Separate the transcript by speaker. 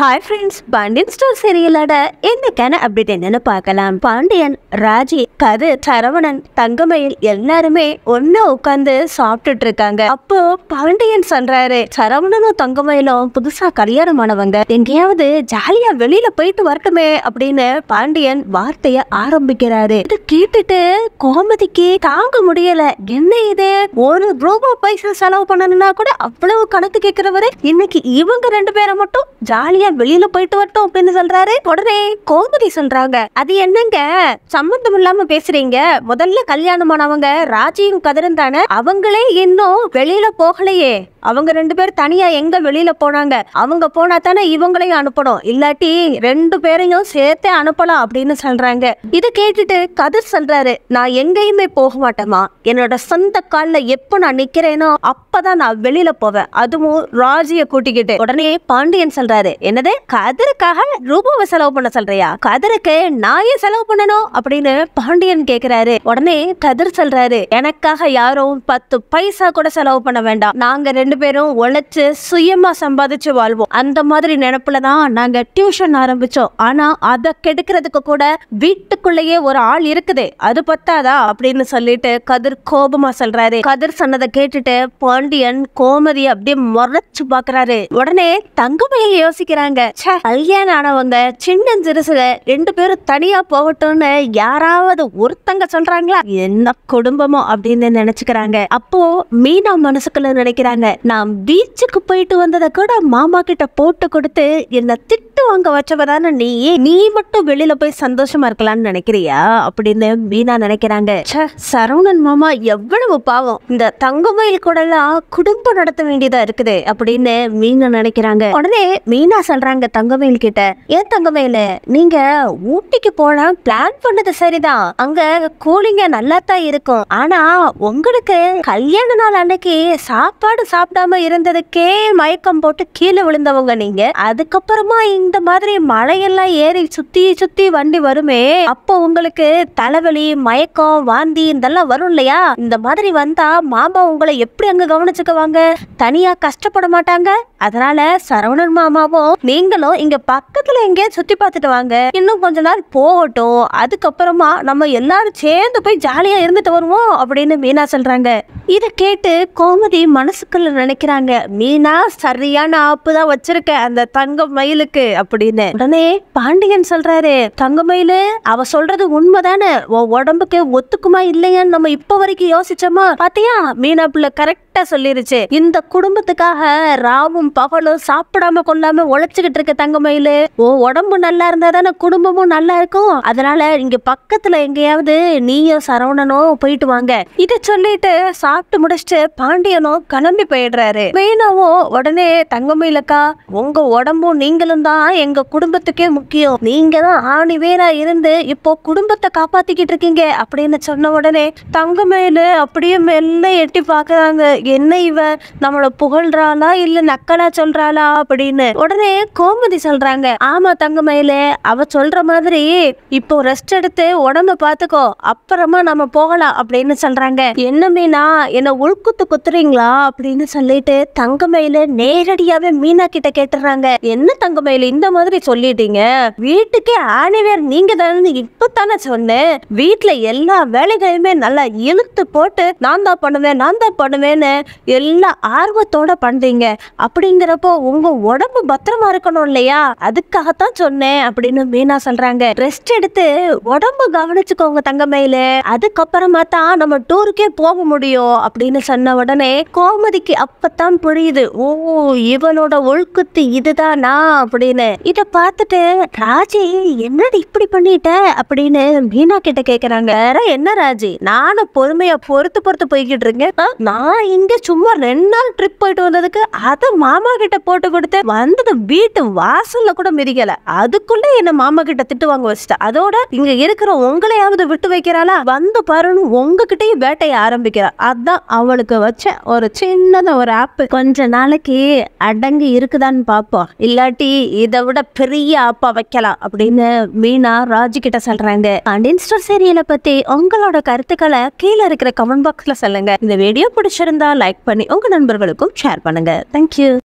Speaker 1: hi friends Pandian store சீரியலோட இன்னைக்கான update என்னன்னு பார்க்கலாம் பாண்டியன் ராஜி கது சரவணன் தங்கமயில் எல்லாருமே ஒண்ணா உட்காந்து சாப்பிட்டுட்டு இருக்காங்க அப்போ பாண்டியன் சொல்றாரு சரவணனும் தங்கமயிலும் புதுசா கல்யாணம் ஆனவங்க எங்கேயாவது ஜாலியா வெளியில போயிட்டு வரட்டுமே அப்படின்னு பாண்டியன் வார்த்தைய ஆரம்பிக்கிறாரு இதை கேட்டுட்டு கோமதிக்கு தாங்க முடியல என்ன இது ஒரு ரூபா பைசா செலவு பண்ணணும்னா கூட அவ்வளவு கணக்கு கேட்கிறவரு இன்னைக்கு இவங்க ரெண்டு பேரை மட்டும் ஜாலியா வெளியில போயிட்டு வரட்டும் அப்படின்னு சொல்றாரு உடனே கோமதி சொல்றாங்க அது என்னங்க சம்பந்தம் இல்லாம பேசுறீங்க முதல்ல கல்யாணமானவங்க ராஜியும் கதிரும் தானே அவங்களே இன்னும் வெளியில போகலையே அவங்க ரெண்டு பேரும் தனியா எங்க வெளியில போனாங்க அவங்க போனா தானே இவங்களையும் அனுப்பணும் இல்லாட்டி ரெண்டு பேரையும் சேர்த்தே அனுப்பலாம் அப்படின்னு சொல்றாங்க இதை கேட்டுட்டு கதிர் சொல்றாரு நான் எங்கேயுமே போக மாட்டேமா என்னோட சொந்த கால்ல எப்ப நான் நிக்கிறேனோ அப்பதான் நான் வெளியில போவேன் அதுவும் ராஜிய கூட்டிக்கிட்டு உடனே பாண்டியன் சொல்றாரு என்னது கதிருக்காக ரூபாவை செலவு பண்ண சொல்றியா கதிருக்கு நான் ஏன் செலவு பண்ணணும் அப்படின்னு பாண்டியன் கேக்குறாரு உடனே கதிர் சொல்றாரு எனக்காக யாரும் பத்து பைசா கூட செலவு பண்ண வேண்டாம் நாங்க ரெண்டு பேரும் உழைச்சு சுயமா சம்பாதிச்சு வாழ்வோம் அந்த மாதிரி நினைப்புல தான் நாங்க டியூஷன் ஆரம்பிச்சோம் ஆனா அதை கெடுக்கிறதுக்கு கூட வீட்டுக்குள்ளேயே ஒரு ஆள் இருக்குதே அது பத்தாதா அப்படின்னு சொல்லிட்டு கதிர் கோபமா சொல்றாரு கதிர் சொன்னதை கேட்டுட்டு பாண்டியன் கோமதி அப்படியே முறைச்சு பாக்குறாரு உடனே தங்கமயில் யோசிக்கிறாங்க ச்சே கல்யாணம் ஆனவங்க சின்ன சிறுசுக ரெண்டு பேரும் தனியா போகட்டும்னு யாராவது ஒருத்தங்க சொல்றாங்களா என்ன குடும்பமோ அப்படின்னு நினைச்சுக்கிறாங்க அப்போ மீனா மனசுக்குள்ள நினைக்கிறாங்க நான் பீச்சுக்கு போயிட்டு வந்ததை கூட மாமா கிட்ட போட்டு கொடுத்து என்ன திட்டு வாங்க வச்சவ தானே நீ நீ மட்டும் வெளியில போய் சந்தோஷமா இருக்கலாம்னு நினைக்கிறியா அப்படின்னு மீனா நினைக்கிறாங்க ச்சே சரவணன் மாமா எவ்வளவு பாவம் இந்த தங்கமயில் கூட எல்லாம் குடும்பம் நடத்த வேண்டியதா இருக்குது அப்படின்னு மீனா நினைக்கிறாங்க உடனே மீனா சொல்றாங்க தங்கமயில் கிட்ட ஏன் தங்கமயில நீங்க ஊட்டிக்கு போலாம் பிளான் பண்ணது சரிதான் அங்க கூலிங்க நல்லா தான் இருக்கும் ஆனா உங்களுக்கு கல்யாண நாள் அன்னைக்கு சாப்பாடு சாப்பிடாம இருந்ததுக்கே மயக்கம் போட்டு கீழே விழுந்தவங்க நீங்க அதுக்கப்புறமா இந்த மாதிரி மழையெல்லாம் ஏறி சுத்தி சுத்தி வண்டி வருமே அப்போ உங்களுக்கு தலைவலி மயக்கம் வாந்தி இதெல்லாம் வரும் இல்லையா இந்த மாதிரி வந்தா மாமா உங்களை எப்படி அங்க கவனிச்சுக்குவாங்க தனியா கஷ்டப்பட மாட்டாங்க அதனால சரவணன் மாமாவும் நீங்களும் இங்க பக்கத்துல எங்கேயா சுத்தி பார்த்துட்டு வாங்க இன்னும் கொஞ்ச நாள் போகட்டும் அதுக்கப்புறமா நம்ம எல்லாரும் சேர்ந்து போய் ஜாலியா இருந்துட்டு வருவோம் அப்படின்னு மீனா சொல்றாங்க இத கேட்டு கோமதி மனசுக்குள்ள நினைக்கிறாங்க மீனா சரியான ஆப்பு தான் வச்சிருக்க அந்த தங்க மயிலுக்கு அப்படின்னு உடனே பாண்டியன் சொல்றாரு தங்க மயிலு அவ சொல்றது உண்மைதானே உன் உடம்புக்கு ஒத்துக்குமா இல்லையான்னு நம்ம இப்ப வரைக்கும் யோசிச்சோமா பாத்தியா மீனா பிள்ளை கரெக்டா சொல்லிருச்சு இந்த குடும்பத்துக்காக ராவும் பகலும் சாப்பிடாம கொள்ளாம உழைச்சுக்கிட்டு இருக்க தங்க மயிலு உன் உடம்பு நல்லா இருந்தா தானே குடும்பமும் நல்லா இருக்கும் அதனால இங்க பக்கத்துல எங்கேயாவது நீயும் சரவணனும் போயிட்டு வாங்க இத சொல்லிட்டு சாப்பிட்டு முடிச்சுட்டு பாண்டியனும் கிளம்பி போயிடுறாரு மீனாவும் உடனே தங்கமயிலக்கா உங்க உடம்பும் நீங்களும் தான் எங்க குடும்பத்துக்கே முக்கியம் நீங்க தான் ஆணி வேரா இருந்து இப்போ குடும்பத்தை காப்பாத்திக்கிட்டு இருக்கீங்க அப்படின்னு சொன்ன உடனே தங்கமயிலு அப்படியே மெல்ல எட்டி பாக்குறாங்க என்ன இவ நம்மள புகழ்றாளா இல்ல நக்கலா சொல்றாளா அப்படின்னு உடனே கோமதி சொல்றாங்க ஆமா தங்கமயிலு அவ சொல்ற மாதிரி இப்போ ரெஸ்ட் எடுத்து உடம்ப பாத்துக்கோ அப்புறமா நம்ம போகலாம் அப்படின்னு சொல்றாங்க என்ன மீனா என்ன உள்குத்து குத்துறீங்களா அப்படின்னு சொல்லிட்டு தங்கமயில நேரடியாவே மீனா கிட்ட கேட்டுறாங்க என்ன தங்கமயில இந்த மாதிரி சொல்லிட்டீங்க வீட்டுக்கே ஆணிவேர் நீங்க தானே இப்பதானே சொன்னேன் வீட்டுல எல்லா வேலைகளையுமே நல்லா இழுத்து போட்டு நான் தான் பண்ணுவேன் நான் தான் பண்ணுவேன்னு எல்லா ஆர்வத்தோட பண்றீங்க அப்படிங்கிறப்போ உங்க உடம்பு பத்திரமா இருக்கணும் இல்லையா அதுக்காகத்தான் சொன்னேன் அப்படின்னு மீனா சொல்றாங்க ரெஸ்ட் எடுத்து உடம்பு கவனிச்சுக்கோங்க தங்கமயில அதுக்கப்புறமா தான் நம்ம டூருக்கே போக முடியும் அப்படின்னு சொன்ன உடனே கோமதிக்கு அப்பதான் புரியுது ஓ இவனோட ஒழுக்குத்து இதுதானா அப்படின்னு இத பார்த்துட்டு ராஜி என்னடி இப்படி பண்ணிட்ட அப்படின்னு மீனா கிட்ட கேக்குறாங்க வேற என்ன ராஜி நானும் பொறுமையா பொறுத்து பொறுத்து போய்கிட்டு இருக்கேன் ஆ, நான் இங்க சும்மா ரெண்டு நாள் ட்ரிப் போயிட்டு வந்ததுக்கு அத மாமா கிட்ட போட்டு கொடுத்து வந்தது வீட்டு வாசல்ல கூட மிதிக்கல அதுக்குள்ள என்ன மாமா கிட்ட திட்டு வாங்க வச்சுட்டா அதோட இங்க இருக்கிற உங்களையாவது விட்டு வைக்கிறாளா வந்து பாருன்னு உங்ககிட்டயும் வேட்டைய ஆரம்பிக்கிறா அதான் அவளுக்கு வச்ச ஒரு சின்னதா ஒரு ஆப் கொஞ்ச நாளைக்கு அடங்கி இருக்குதான்னு பாப்போம் இல்லாட்டி இதை விட பெரிய ஆப்பா வைக்கலாம் அப்படின்னு மீனா ராஜு கிட்ட சொல்றாங்க அண்ட் இன்ஸ்டா சீரியலை பத்தி உங்களோட கருத்துக்களை கீழே இருக்கிற கமெண்ட் பாக்ஸ்ல சொல்லுங்க இந்த வீடியோ பிடிச்சிருந்தா லைக் பண்ணி உங்க நண்பர்களுக்கும் ஷேர் பண்ணுங்க தேங்க்யூ